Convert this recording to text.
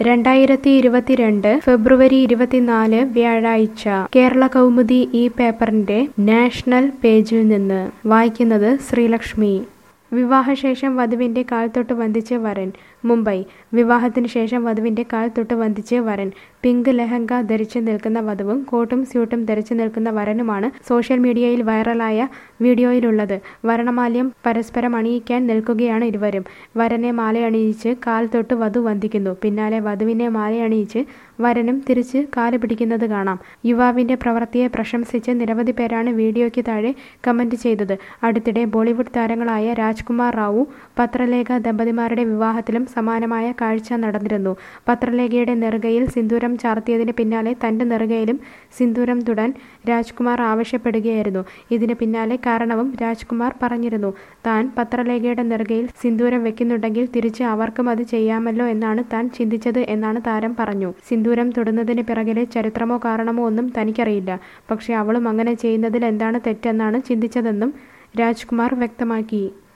രണ്ടായിരത്തി ഇരുപത്തിരണ്ട് ഫെബ്രുവരി ഇരുപത്തിനാല് വ്യാഴാഴ്ച കേരള കൗമുദി ഈ പേപ്പറിന്റെ നാഷണൽ പേജിൽ നിന്ന് വായിക്കുന്നത് ശ്രീലക്ഷ്മി വിവാഹശേഷം വധുവിന്റെ കാൽ തൊട്ട് വന്ദിച്ച് വരൻ മുംബൈ വിവാഹത്തിന് ശേഷം വധുവിന്റെ കാൽ തൊട്ട് വന്ദിച്ച് വരൻ പിങ്ക് ലെഹങ്ക ധരിച്ച് നിൽക്കുന്ന വധുവും കോട്ടും സ്യൂട്ടും ധരിച്ച് നിൽക്കുന്ന വരനുമാണ് സോഷ്യൽ മീഡിയയിൽ വൈറലായ വീഡിയോയിലുള്ളത് വരണമാല്യം പരസ്പരം അണിയിക്കാൻ നിൽക്കുകയാണ് ഇരുവരും വരനെ മാലയണിയിച്ച് കാൽ തൊട്ട് വധു വന്ദിക്കുന്നു പിന്നാലെ വധുവിനെ മാലയണിയിച്ച് വരനും തിരിച്ച് കാല് പിടിക്കുന്നത് കാണാം യുവാവിന്റെ പ്രവൃത്തിയെ പ്രശംസിച്ച് നിരവധി പേരാണ് വീഡിയോയ്ക്ക് താഴെ കമന്റ് ചെയ്തത് അടുത്തിടെ ബോളിവുഡ് താരങ്ങളായ രാജ്കുമാർ റാവു പത്രലേഖ ദമ്പതിമാരുടെ വിവാഹത്തിലും സമാനമായ കാഴ്ച നടന്നിരുന്നു പത്രലേഖയുടെ നെറുകയിൽ സിന്ദൂരം ചാർത്തിയതിന് പിന്നാലെ തന്റെ നെറുകയിലും സിന്ദൂരം തൊടാൻ രാജ്കുമാർ ആവശ്യപ്പെടുകയായിരുന്നു ഇതിന് പിന്നാലെ കാരണവും രാജ്കുമാർ പറഞ്ഞിരുന്നു താൻ പത്രലേഖയുടെ നെറുകയിൽ സിന്ദൂരം വെക്കുന്നുണ്ടെങ്കിൽ തിരിച്ച് അവർക്കും അത് ചെയ്യാമല്ലോ എന്നാണ് താൻ ചിന്തിച്ചത് എന്നാണ് താരം പറഞ്ഞു സിന്ദൂരം തൊടുന്നതിന് പിറകിലെ ചരിത്രമോ കാരണമോ ഒന്നും തനിക്കറിയില്ല പക്ഷേ അവളും അങ്ങനെ ചെയ്യുന്നതിൽ എന്താണ് തെറ്റെന്നാണ് ചിന്തിച്ചതെന്നും രാജ്കുമാർ വ്യക്തമാക്കി